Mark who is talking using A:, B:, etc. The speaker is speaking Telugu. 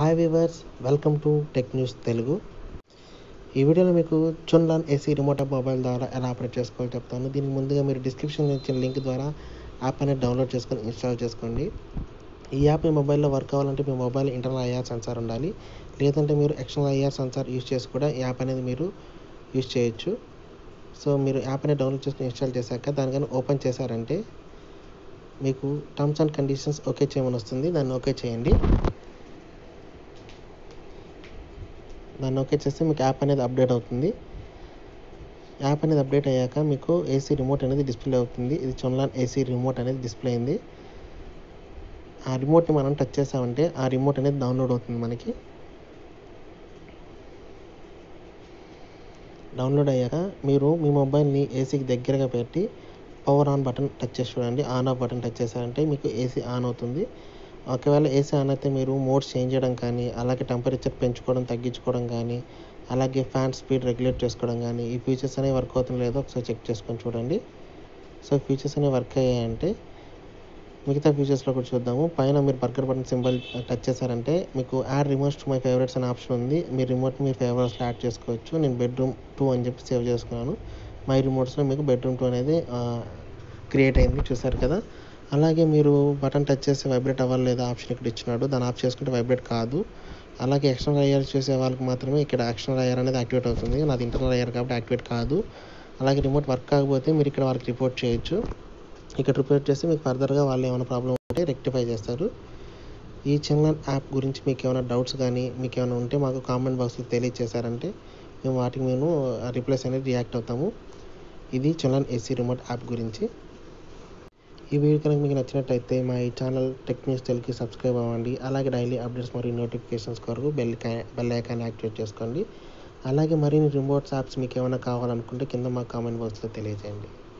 A: hi viewers welcome to tech news Telugu ఈ వీడియోలో మీకు Chunlan AC remote app mobile ద్వారా ఎలా ఆపరేట్ చేసుకోవాలో చెప్తాను దీనికి ముందుగా మీరు డిస్క్రిప్షన్లో ఇచ్చిన లింక్ ద్వారా యాప్ అనేది డౌన్లోడ్ చేసుకొని ఇన్స్టాల్ చేసుకోండి ఈ యాప్ మీ మొబైల్లో వర్క్ అవ్వాలంటే మీ మొబైల్ ఇంటర్నల్ ఐఆర్ సెన్సార్ ఉండాలి లేదంటే మీరు ఎక్స్టర్నల్ ఐఆర్ సెన్సార్ యూస్ చేసి కూడా ఈ యాప్ అనేది మీరు యూస్ చేయొచ్చు సో మీరు యాప్ అనేది డౌన్లోడ్ చేసుకుని ఇన్స్టాల్ చేశాక దానికని ఓపెన్ చేశారంటే మీకు టర్మ్స్ అండ్ కండిషన్స్ ఓకే చేయమని వస్తుంది దాన్ని ఓకే చేయండి దాన్ని ఓకే చేస్తే మీకు యాప్ అనేది అప్డేట్ అవుతుంది యాప్ అనేది అప్డేట్ అయ్యాక మీకు ఏసీ రిమోట్ అనేది డిస్ప్లే అవుతుంది ఇది చొన్లాన్ ఏసీ రిమోట్ అనేది డిస్ప్లే అయింది ఆ రిమోట్ని మనం టచ్ చేసామంటే ఆ రిమోట్ అనేది డౌన్లోడ్ అవుతుంది మనకి డౌన్లోడ్ అయ్యాక మీరు మీ మొబైల్ని ఏసీకి దగ్గరగా పెట్టి పవర్ ఆన్ బటన్ టచ్ చేసి చూడండి ఆన్ ఆఫ్ బటన్ టచ్ చేశారంటే మీకు ఏసీ ఆన్ అవుతుంది ఒకవేళ ఏసీ ఆన్ అయితే మీరు మోడ్స్ చేంజ్ చేయడం కానీ అలాగే టెంపరేచర్ పెంచుకోవడం తగ్గించుకోవడం కానీ అలాగే ఫ్యాన్ స్పీడ్ రెగ్యులేట్ చేసుకోవడం కానీ ఈ ఫీచర్స్ అనేవి వర్క్ అవుతుందో లేదో ఒకసారి చెక్ చేసుకొని చూడండి సో ఫీచర్స్ అనేవి వర్క్ అయ్యాయంటే మిగతా ఫీచర్స్లో కూడా చూద్దాము పైన మీరు బర్గర్ బటన్ సింబల్ టచ్ చేశారంటే మీకు add remotes to my favourites అనే ఆప్షన్ ఉంది మీ రిమోట్ మీ ఫేవరెట్స్లో యాడ్ చేసుకోవచ్చు నేను బెడ్రూమ్ టూ అని చెప్పి సేవ్ చేసుకున్నాను మై రిమోట్స్లో మీకు బెడ్రూమ్ టూ అనేది క్రియేట్ అయింది చూసారు కదా అలాగే మీరు బటన్ టచ్ చేసి వైబ్రేట్ అవ్వాలి లేదా ఆప్షన్ ఇక్కడ ఇచ్చినాడు దాన్ని ఆఫ్ చేసుకుంటే వైబ్రేట్ కాదు అలాగే ఎక్స్టర్నల్ అయ్యర్ చేసే వాళ్ళకి మాత్రమే ఇక్కడ ఎక్స్టర్నల్ అయ్యర్ అనేది యాక్టివేట్ అవుతుంది నాది ఇంటర్నల్ అయ్యర్ కాబట్టి యాక్టివేట్ కాదు అలాగే రిమోట్ వర్క్ కాకపోతే మీరు ఇక్కడ వాళ్ళకి రిపోర్ట్ చేయొచ్చు ఇక్కడ రిపోర్ట్ చేస్తే మీకు ఫర్దర్గా వాళ్ళు ఏమైనా ప్రాబ్లం ఉంటే రెక్టిఫై చేస్తారు ఈ చిన్న యాప్ గురించి మీకు ఏమైనా డౌట్స్ కానీ మీకు ఏమైనా ఉంటే మాకు కామెంట్ బాక్స్లో తెలియజేశారంటే మేము వాటికి మేము రిప్లైస్ అనేది రియాక్ట్ అవుతాము ఇది చలన్ ఏసీ రిమోట్ యాప్ గురించి ఈ వీడియో కనుక మీకు నచ్చినట్టయితే మా ఈ ఛానల్ టెక్ న్యూస్ తెలుగుకి సబ్స్క్రైబ్ అవ్వండి అలాగే డైలీ అప్డేట్స్ మరియు నోటిఫికేషన్స్ కొరకు బెల్ బెల్ ఐకాన్ యాక్టివేట్ చేసుకోండి అలాగే మరిన్ని రిమోట్స్ యాప్స్ మీకు ఏమైనా కావాలనుకుంటే కింద మా కామెంట్ బాక్స్లో తెలియజేయండి